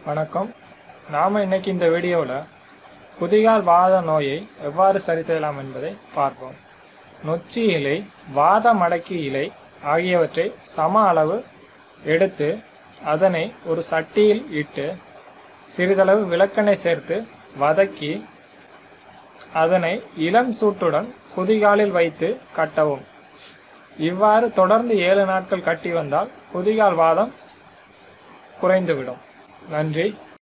வணக்கம் நாம் இன்னைக்கு இந்த வீடியோவில் குதிகால் வாத நோயை எவ்வாறு சரி செய்யலாம் என்பதை பார்ப்போம் நொச்சி இலை வாத மடக்கி இலை ஆகியவற்றை சம அளவு எடுத்து அதனை ஒரு சட்டியில் இட்டு சிறிதளவு விளக்கெண்ணெய் சேர்த்து வதக்கி அதனை இளம் சூட்டுடன் குதிகாலில் வைத்து கட்டவும் இவ்வாறு தொடர்ந்து ஏழு நாட்கள் கட்டி வந்தால் குதிகால் வாதம் குறைந்துவிடும் நன்றி